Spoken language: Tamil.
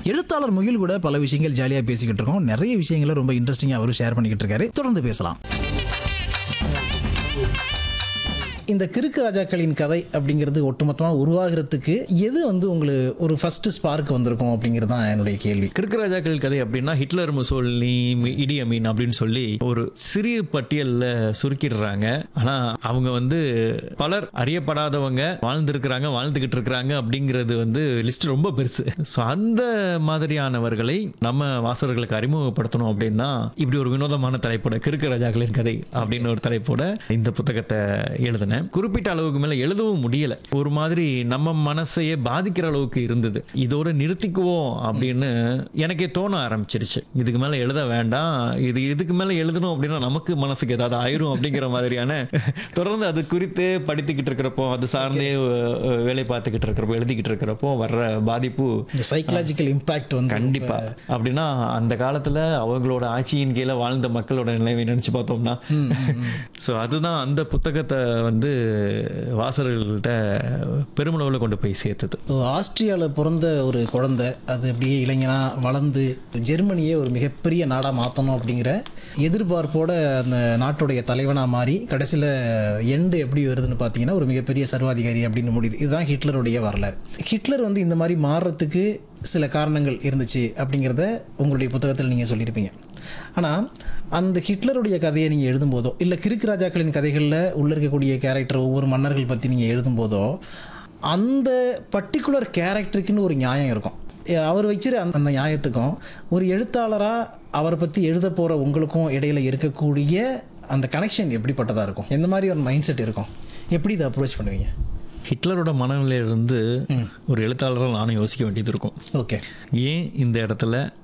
எழுத்தாளர் முகில் கூட பல விஷயங்கள் ஜாலியாக பேசிக்கிட்டு இருக்கோம் நிறைய விஷயங்களை ரொம்ப இன்ட்ரெஸ்டிங்காக அவரும் ஷேர் பண்ணிக்கிட்டு இருக்காரு தொடர்ந்து பேசலாம் இந்த கிறுக்கு ராஜாக்களின் கதை அப்படிங்கிறது ஒட்டுமொத்தமாக உருவாகிறதுக்கு எது வந்து உங்களுக்கு ஒரு ஃபர்ஸ்ட் ஸ்பார்க் வந்திருக்கும் அப்படிங்கிறது தான் என்னுடைய கேள்வி கிறுக்கு ராஜாக்கள் கதை அப்படின்னா ஹிட்லர் முசோலினி இடி அமீன் அப்படின்னு சொல்லி ஒரு சிறிய பட்டியலில் சுருக்கிடுறாங்க ஆனா அவங்க வந்து பலர் அறியப்படாதவங்க வாழ்ந்திருக்கிறாங்க வாழ்ந்துகிட்டு இருக்கிறாங்க அப்படிங்கிறது வந்து லிஸ்ட் ரொம்ப பெருசு ஸோ அந்த மாதிரியானவர்களை நம்ம வாசகர்களுக்கு அறிமுகப்படுத்தணும் அப்படின்னா இப்படி ஒரு வினோதமான தலைப்போட கிறுக்கு ராஜாக்களின் கதை அப்படின்னு ஒரு தலைப்போட இந்த புத்தகத்தை எழுதினேன் குறிப்பிட்ட அளவுக்கு மேல எழுதவும் முடியல ஒரு மாதிரி நம்ம மனசையே பாதிக்கிற அளவுக்கு இருந்தது இதோட நிறுத்திக்குவோம் அப்படின்னு எனக்கே தோண ஆரம்பிச்சிருச்சு இதுக்கு மேல எழுத வேண்டாம் இது இதுக்கு மேல எழுதணும் அப்படின்னா நமக்கு மனசுக்கு ஏதாவது ஆயிரும் அப்படிங்கிற மாதிரியான தொடர்ந்து அது குறித்து படித்துக்கிட்டு இருக்கிறப்போ அது சார்ந்தே அஹ், வேலை பார்த்துக்கிட்டு இருக்கிறப்போ எழுதிக்கிட்டு இருக்கிறப்போ வர்ற பாதிப்பு இந்த சைக்கலாஜிக்கல் இம்பாக்ட் வந்து கண்டிப்பா அப்படின்னா அந்த காலத்துல அவங்களோட ஆட்சியின் கீழே வாழ்ந்த மக்களோட நிலைமை நினைச்சு பார்த்தோம்னா சோ அதுதான் அந்த புத்தகத்தை வந்து வாசகர்கள்ட்ட பெருமளவுல கொண்டு போய் சேர்த்தது ஆஸ்திரியாவில் பிறந்த ஒரு குழந்தை அது அப்படியே இளைஞனா வளர்ந்து ஜெர்மனியே ஒரு மிகப்பெரிய நாடாக மாற்றணும் அப்படிங்கிற எதிர்பார்ப்போட அந்த நாட்டுடைய தலைவனாக மாறி கடைசியில் எண்டு எப்படி வருதுன்னு பார்த்தீங்கன்னா ஒரு மிகப்பெரிய சர்வாதிகாரி அப்படின்னு முடியுது இதுதான் ஹிட்லருடைய வரலாறு ஹிட்லர் வந்து இந்த மாதிரி மாறுறதுக்கு சில காரணங்கள் இருந்துச்சு அப்படிங்கிறத உங்களுடைய புத்தகத்தில் நீங்கள் சொல்லியிருப்பீங்க ஆனால் அந்த ஹிட்லருடைய கதையை நீங்கள் எழுதும்போதோ இல்லை கிறுக்கு ராஜாக்களின் கதைகளில் உள்ள இருக்கக்கூடிய கேரக்டர் ஒவ்வொரு மன்னர்கள் பற்றி நீங்கள் எழுதும்போதோ அந்த பர்டிகுலர் கேரக்டருக்குன்னு ஒரு நியாயம் இருக்கும் எ- அவர் வச்சிரு அந்த அந்த நியாயத்துக்கும் ஒரு எழுத்தாளராக அவரை பற்றி எழுத போகிற உங்களுக்கும் இடையில இருக்கக்கூடிய அந்த கனெக்ஷன் எப்படிப்பட்டதாக இருக்கும் எந்த மாதிரி ஒரு மைண்ட் செட் இருக்கும் எப்படி இதை அப்ரோச் பண்ணுவீங்க ஹிட்லரோட மனநிலையிலிருந்து ஒரு எழுத்தாளராக நானும் யோசிக்க வேண்டியது இருக்கும் ஓகே ஏன் இந்த இடத்துல